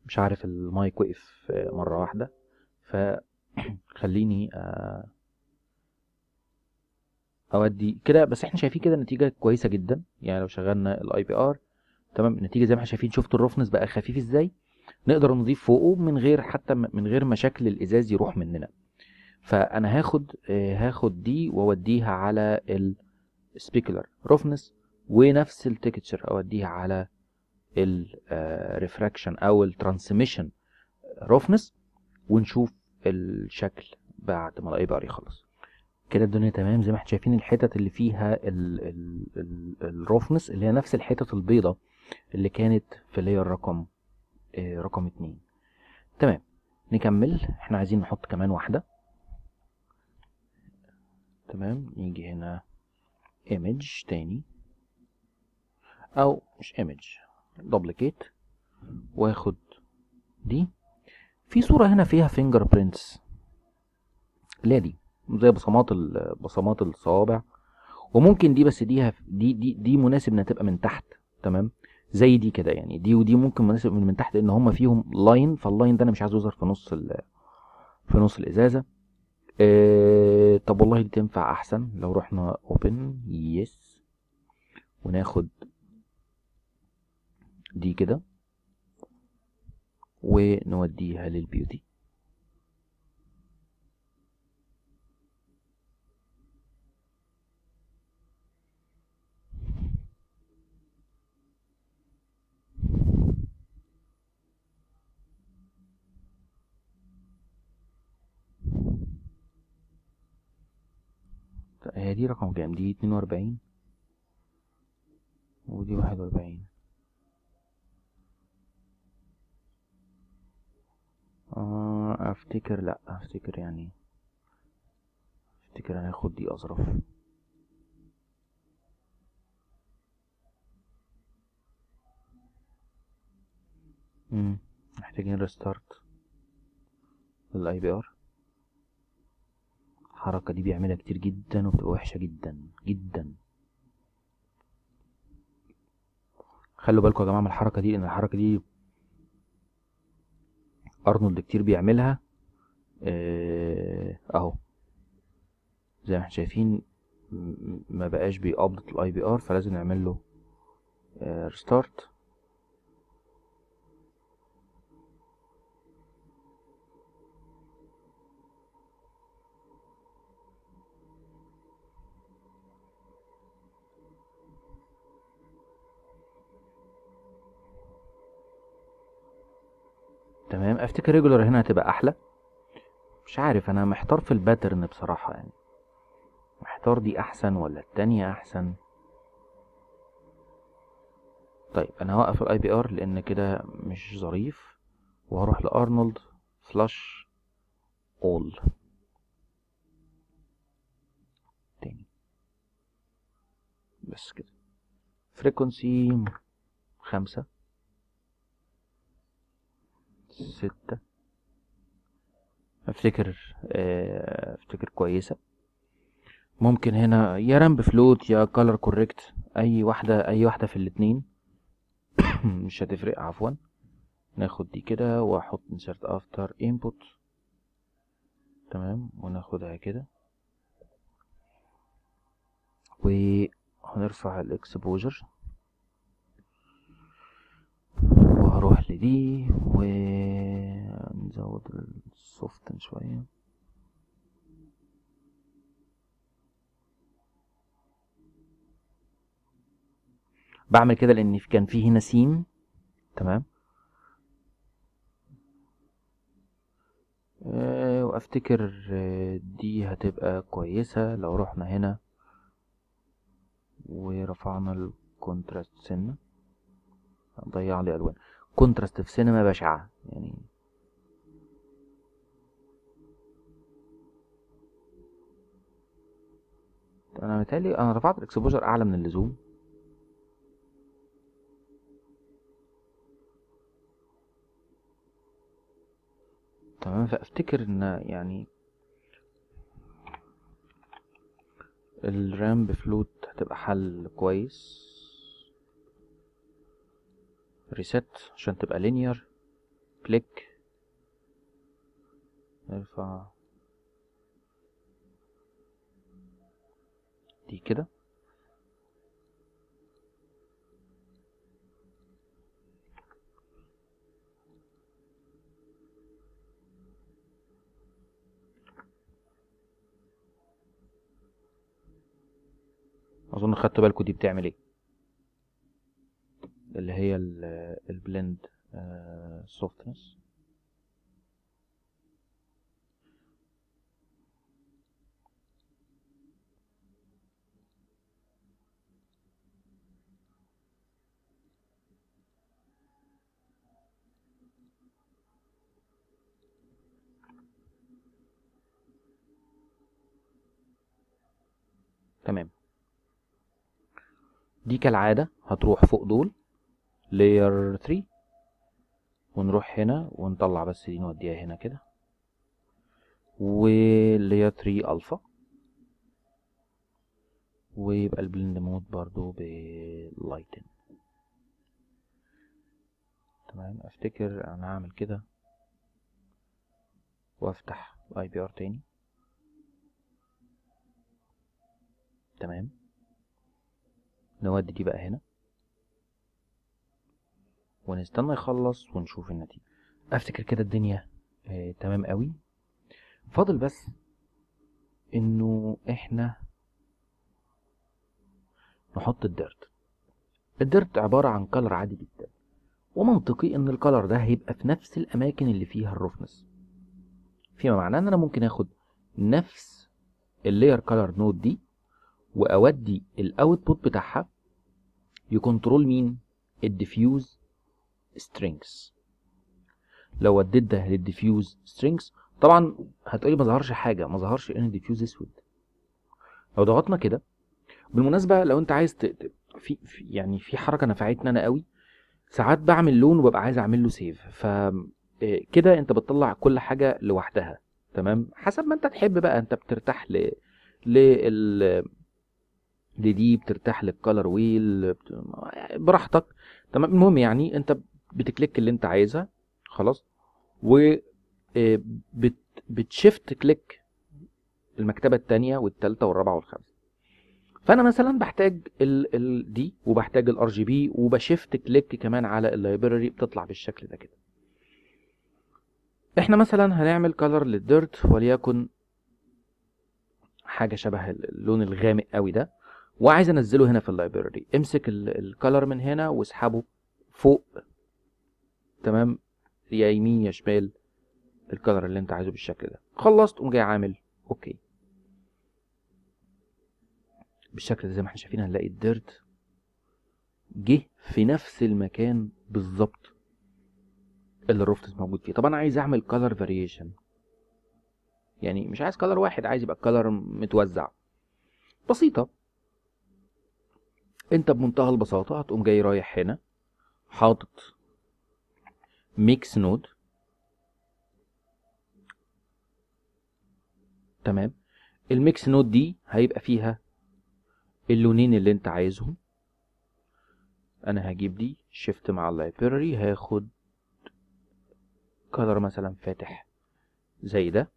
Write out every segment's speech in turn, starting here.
مش عارف المايك وقف آه، مرة واحدة فخليني آه، اودي كده بس احنا شايفين كده النتيجة كويسة جدا يعني لو شغلنا الاي بي ار تمام النتيجة زي ما احنا شايفين شفتوا الرفنس بقى خفيف ازاي نقدر نضيف فوقه من غير حتى م- من غير ما شكل الازاز يروح مننا فانا هاخد آه، هاخد دي واوديها على السبيكولار روفنس ونفس التكتشر اوديها على الريفراكشن او الترانسميشن روفنس ونشوف الشكل بعد ما الاي بي ار يخلص كده الدنيا تمام زي ما احنا شايفين الحتت اللي فيها ال ال ال الروفنس اللي هي نفس الحتت البيضة اللي كانت في لاير رقم آه، رقم اتنين تمام نكمل احنا عايزين نحط كمان واحدة تمام نيجي هنا ايمج تاني او مش ايمج دوبليكيت واخد دي في صورة هنا فيها فينجر برينتس اللي هي دي زي بصمات ال- بصمات الصوابع وممكن دي بس دي هف- دي دي دي مناسب انها تبقى من تحت تمام زي دي كده يعني دي ودي ممكن مناسب من, من تحت لان هما فيهم لاين فاللاين ده انا مش عايزه يظهر في نص ال في نص الازازه اه طب والله دي تنفع احسن لو رحنا اوبن يس وناخد دي كده ونوديها للبيوتي هي دي رقم كام دي 42 ودي 41 آه افتكر لا افتكر يعني افتكر هناخد دي اظرف امم محتاجين ريستارت للاي بي ار الحركة دي بيعملها كتير جدا وبتبقى وحشة جدا جدا خلوا بالكم يا جماعة من الحركة دي لأن الحركة دي أرنولد كتير بيعملها آه، أهو زي ما احنا شايفين م- ما بقاش بيقبض الاي بي ار فلازم نعمل له ريستارت تمام افتكر ريجولار هنا هتبقى احلى مش عارف انا محتار في الباترن بصراحة يعني محتار دي احسن ولا التانية احسن طيب انا هوقف الاي بي ار لان كده مش ظريف وهروح لارنولد فلاش اول تاني بس كده فريكونسي خمسة ستة افتكر آه، افتكر كويسة ممكن هنا يا رامب فلوت يا كولر كوريكت اي واحدة اي واحدة في الاتنين مش هتفرق عفوا ناخد دي كده واحط insert after input تمام وناخدها كده وهنرفع الاكسبوجر وهروح لدي ونزود السوفتن شوية بعمل كده لان في- كان في هنا سيم تمام أه وافتكر آه، دي هتبقى كويسة لو رحنا هنا ورفعنا الكونتراست سنة ضيع لي الوان كونتراست في سينما بشعة يعني انا متهيألي انا رفعت الاكسبوجر اعلى من اللزوم تمام فافتكر ان يعني الرام بفلوت هتبقى حل كويس ريست عشان تبقى لينير كليك نرفع دي كده اظن خدتوا بالكم دي بتعمل ايه اللي هي البلند سوفتنس تمام دي كالعادة هتروح فوق دول layer 3 ونروح هنا ونطلع بس دي نوديها هنا كده و layer 3 الفا ويبقى البلند مود برضو بلايتن تمام افتكر انا هعمل كده وافتح اي بي ار تاني تمام نودي دي بقى هنا ونستنى يخلص ونشوف النتيجة افتكر كده الدنيا آه تمام قوي فاضل بس انه احنا نحط الديرت الديرت عبارة عن كلر عادي جدا ومنطقي ان الكلر ده هيبقى في نفس الاماكن اللي فيها الروفنس فيما معناه ان انا ممكن اخد نفس اللاير كلر نود دي واودي الاوتبوت بتاعها يكنترول مين الديفيوز سترينجز لو وديت ده للديفيوز سترينجز طبعا هتقولي ما ظهرش حاجه ما ظهرش ان الديفيوز اسود لو ضغطنا كده بالمناسبه لو انت عايز ت... في... في يعني في حركه نفعتني انا قوي ساعات بعمل لون وببقى عايز اعمل له سيف ف كده انت بتطلع كل حاجه لوحدها تمام حسب ما انت تحب بقى انت بترتاح ل لل لدي بترتاح للكالر ويل بت... براحتك تمام المهم يعني انت بتكليك اللي انت عايزها خلاص و بت... بتشفت كليك المكتبه الثانيه والثالثه والرابعه والخامسه فانا مثلا بحتاج ال... ال... دي وبحتاج الار جي بي وبشفت كليك كمان على اللايبراري بتطلع بالشكل ده كده احنا مثلا هنعمل كلر للديرت وليكن حاجه شبه اللون الغامق قوي ده وعايز انزله هنا في اللايبراري امسك الكلر من هنا واسحبه فوق تمام يا يمين يا شمال الكلر اللي انت عايزه بالشكل ده خلصت قوم جاي عامل اوكي بالشكل ده زي ما احنا شايفين هنلاقي الديرت جه في نفس المكان بالظبط اللي الروفتس موجود فيه طب انا عايز اعمل كلر فاريشن يعني مش عايز كلر واحد عايز يبقى الكلر متوزع بسيطه انت بمنتهى البساطه هتقوم جاي رايح هنا حاطط ميكس نود تمام الميكس نود دي هيبقى فيها اللونين اللي انت عايزهم انا هجيب دي شيفت مع اللايبراري هاخد كلر مثلا فاتح زي ده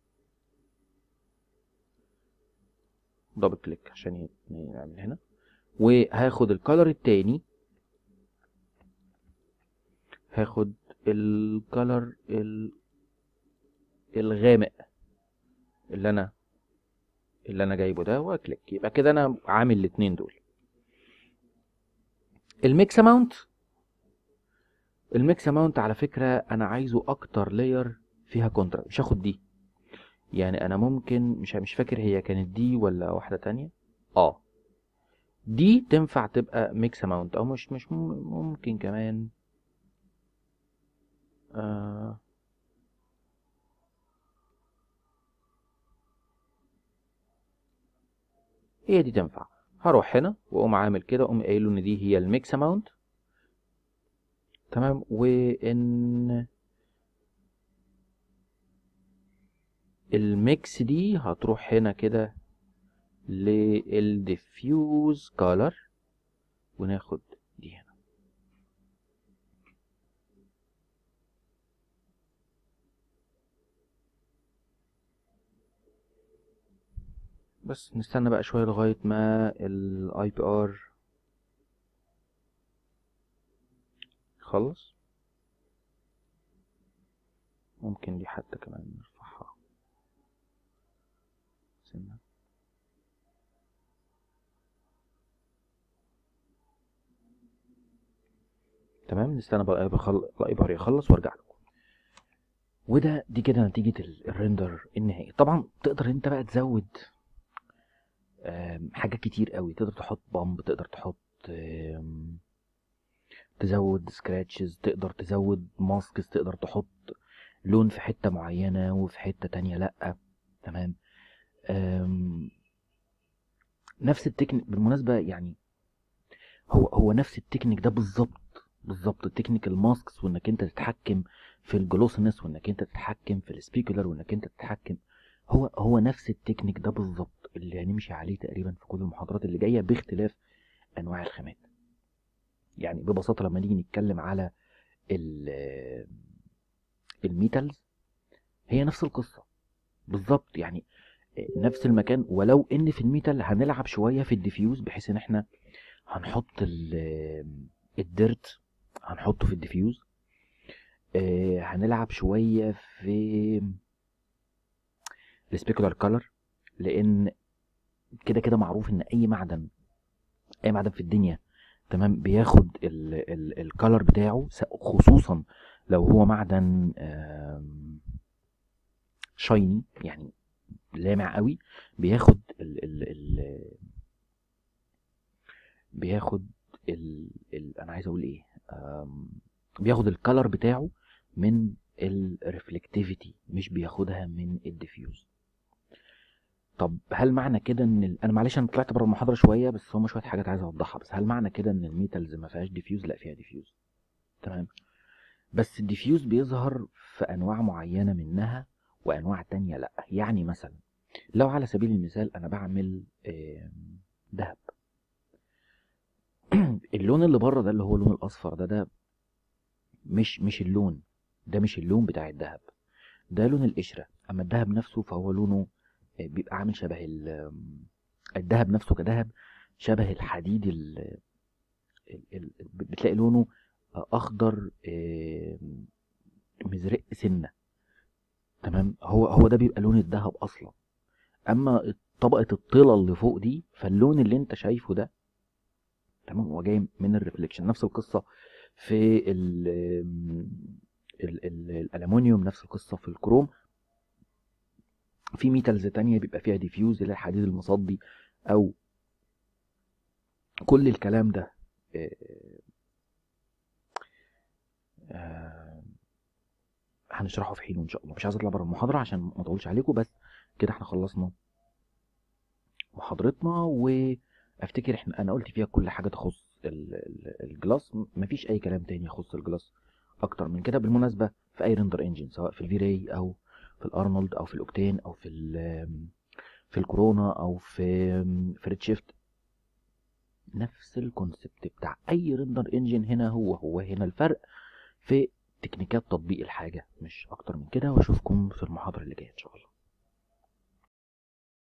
دبل كليك عشان يعمل هنا وهاخد الكلر التاني هاخد الكلر الغامق اللي انا اللي انا جايبه ده واكليك يبقى كده انا عامل الاتنين دول الميكس اماونت الميكس اماونت على فكره انا عايزه اكتر لاير فيها كونترا مش هاخد دي يعني انا ممكن مش مش فاكر هي كانت دي ولا واحده تانية اه دي تنفع تبقى ميكس اماونت او مش مش ممكن كمان آه هي دي تنفع هروح هنا واقوم عامل كده واقوم قايل له ان دي هي الميكس اماونت تمام وان الميكس دي هتروح هنا كده للديفيوز كولر وناخد دي هنا بس نستنى بقى شويه لغايه ما الاي بي ار يخلص ممكن دي حتى كمان نرفعها سنة تمام نستنى بقى الاي بي ار يخلص وارجع لكم وده دي كده نتيجة الريندر النهائي طبعا تقدر انت بقى تزود حاجات كتير قوي تقدر تحط بامب تقدر تحط تزود سكراتشز تقدر تزود ماسكس تقدر تحط لون في حتة معينة وفي حتة تانية لأ تمام نفس التكنيك بالمناسبة يعني هو هو نفس التكنيك ده بالظبط بالظبط التكنيك الماسكس وانك انت تتحكم في الجلوسنس وانك انت تتحكم في السبيكولر وانك انت تتحكم هو هو نفس التكنيك ده بالظبط اللي هنمشي عليه تقريبا في كل المحاضرات اللي جايه باختلاف انواع الخامات يعني ببساطه لما نيجي نتكلم على الميتالز هي نفس القصه بالظبط يعني نفس المكان ولو ان في الميتال هنلعب شويه في الديفيوز بحيث ان احنا هنحط الديرت هنحطه في الديفيوز آه هنلعب شويه في السبيكولار كولر لان كده كده معروف ان اي معدن اي معدن في الدنيا تمام بياخد الكالر بتاعه خصوصا لو هو معدن شايني يعني لامع قوي بياخد ال ال ال بياخد ال ال انا عايز اقول ايه بياخد الكالر بتاعه من الريفلكتيفيتي مش بياخدها من الديفيوز طب هل معنى كده ان ال... انا معلش انا طلعت بره المحاضره شويه بس هم شويه حاجات عايز اوضحها بس هل معنى كده ان الميتالز ما فيهاش ديفيوز لا فيها ديفيوز تمام بس الديفيوز بيظهر في انواع معينه منها وانواع تانية لا يعني مثلا لو على سبيل المثال انا بعمل ذهب اللون اللي بره ده اللي هو اللون الاصفر ده ده مش مش اللون ده مش اللون بتاع الذهب ده لون القشره اما الذهب نفسه فهو لونه بيبقى عامل شبه الذهب نفسه كذهب شبه الحديد ال بتلاقي لونه اخضر مزرق سنه تمام هو هو ده بيبقى لون الذهب اصلا اما طبقه الطلا اللي فوق دي فاللون اللي انت شايفه ده تمام هو جاي من الريفليكشن نفس القصه في ال ال ال الالومنيوم نفس القصه في الكروم في ميتالز تانية بيبقى فيها ديفيوز اللي الحديد المصدي او كل الكلام ده هنشرحه في حين ان شاء الله مش عايز اطلع بره المحاضره عشان ما اطولش عليكم بس كده احنا خلصنا محاضرتنا وافتكر احنا انا قلت فيها كل حاجه تخص الجلاس مفيش اي كلام تاني يخص الجلاس اكتر من كده بالمناسبه في اي ريندر انجن سواء في الفيراي او في الارنولد او في الاوكتين او في في الكورونا او في في ريد شيفت نفس الكونسبت بتاع اي ريندر انجن هنا هو هو هنا الفرق في تكنيكات تطبيق الحاجه مش اكتر من كده واشوفكم في المحاضره اللي جايه ان شاء الله